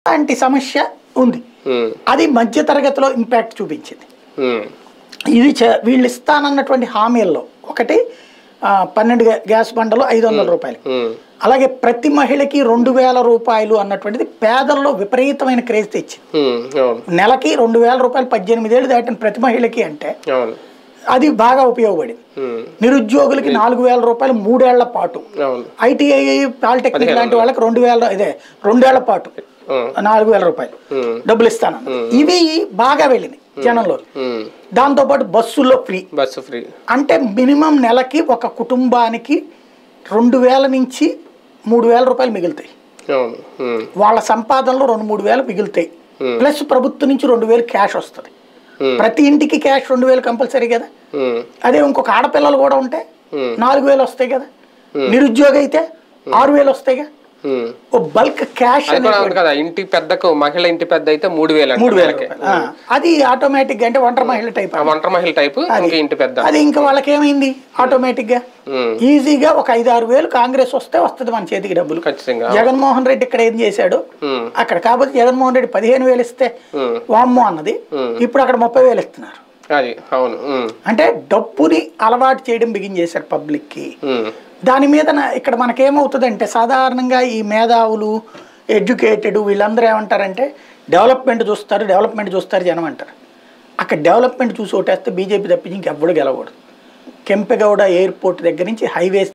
లాంటి సమస్య ఉంది ఉమ్, అది మధ్య తరగతిలో ఇంపాక్ట్ చూపించింది ఉమ్, ఇది చే- వీళ్ళు ఇస్తానన్నటువంటి హామీల్లో ఒకటి ఆ, పన్నెండు గ్యా- గ్యాస్ బండలు ఐదు వందల రూపాయలు ఉమ్, అలాగే ప్రతి మహిళకి రెండు వేల రూపాయలు అన్నటువంటిది పేదల్లో విపరీతమైన క్రేజ్ తెచ్చింది ఉమ్, అవును నెలకి రెండు వేల రూపాయలు పద్దెనిమిది ఏళ్ళు దాటిన ప్రతి మహిళకి అంటే అవును అది బాగా ఉపయోగపడింది ఉమ్, నిరుద్యోగులకి నాలుగు వేల రూపాయలు మూడేళ్ల పాటు అవును ఐటీఐ పాలిటెక్నిక్ లాంటి వాళ్ళకి రెండు వేల ఇదే రెండేళ్ల పాటు ఉమ్, నాలుగు వేల రూపాయలు ఉమ్, డబ్బులు ఇస్తాను ఇవి బాగా వెళ్ళినాయి జనంలో ఉమ్, దాంతోపాటు బస్సుల్లో ఫ్రీ బస్సు ఫ్రీ అంటే మినిమం నెలకి ఒక కుటుంబానికి రెండు వేల నుంచి మూడు వేల రూపాయలు మిగులుతాయి అవును ఉమ్, వాళ్ళ సంపాదనలో రెండు మూడు వేలు మిగులుతాయి Hmm. ప్లస్ ప్రభుత్వం నుంచి రెండు వేలు క్యాష్ వస్తుంది Hmm. ప్రతి ఇంటికి క్యాష్ రెండు వేలు కంపల్సరీ కదా ఉమ్, అదే ఇంకొక ఆడపిల్లలు కూడా ఉంటే Hmm. నాలుగు వేలు వస్తాయి కదా నిరుద్యోగ అయితే ఆరు వేలు వస్తాయి కదా ఉమ్. ఓ బల్క్ క్యాష్ అది కూడా ఉంది కదా ఇంటి పెద్దకు మహిళ ఇంటి పెద్ద అయితే మూడు వేలు అంట మూడు వేల నెలకి. రూపాయలు. ఆ, అది ఆటోమేటిక్ అంటే ఒంటరి మహిళ టైప్ ఆ ఒంటరి మహిళ టైపు ఇంకా ఇంటి పెద్ద అది ఇంకా వాళ్ళకి ఏమైంది ఆటోమేటిక్ గా ఉమ్, ఈజీగా ఒక ఐదు ఆరు వేలు కాంగ్రెస్ వస్తే వస్తుంది మన చేతికి డబ్బులు ఖచ్చితంగా జగన్మోహన్ రెడ్డి ఇక్కడ ఏం చేశాడు ఉమ్, అక్కడ కాకపోతే జగన్మోహన్ రెడ్డి పదిహేను వేలు ఇస్తే ఉమ్, వామ్మో అన్నది ఉమ్. ఇప్పుడు అక్కడ ముప్పై వేలు ఇస్తున్నారు అది అవును ఉమ్, అంటే డబ్బుని అలవాటు చేయడం బిగిన్ చేశారు పబ్లిక్కి ఉమ్, దాని మీద నా- ఇక్కడ మనకేమవుతుందంటే సాధారణంగా ఈ మేధావులు ఎడ్యుకేటెడ్ వీళ్ళందరూ ఏమంటారంటే డెవలప్మెంట్ చూస్తారు డెవలప్మెంట్ చూస్తారు జనం అంటారు అక్కడ డెవలప్మెంట్ చూసి ఓటేస్తే బీజేపీ తప్పించి ఇంకెవ్వడు గెలవకూడదు కెంపెగౌడ ఎయిర్పోర్ట్ దగ్గర నుంచి హైవేస్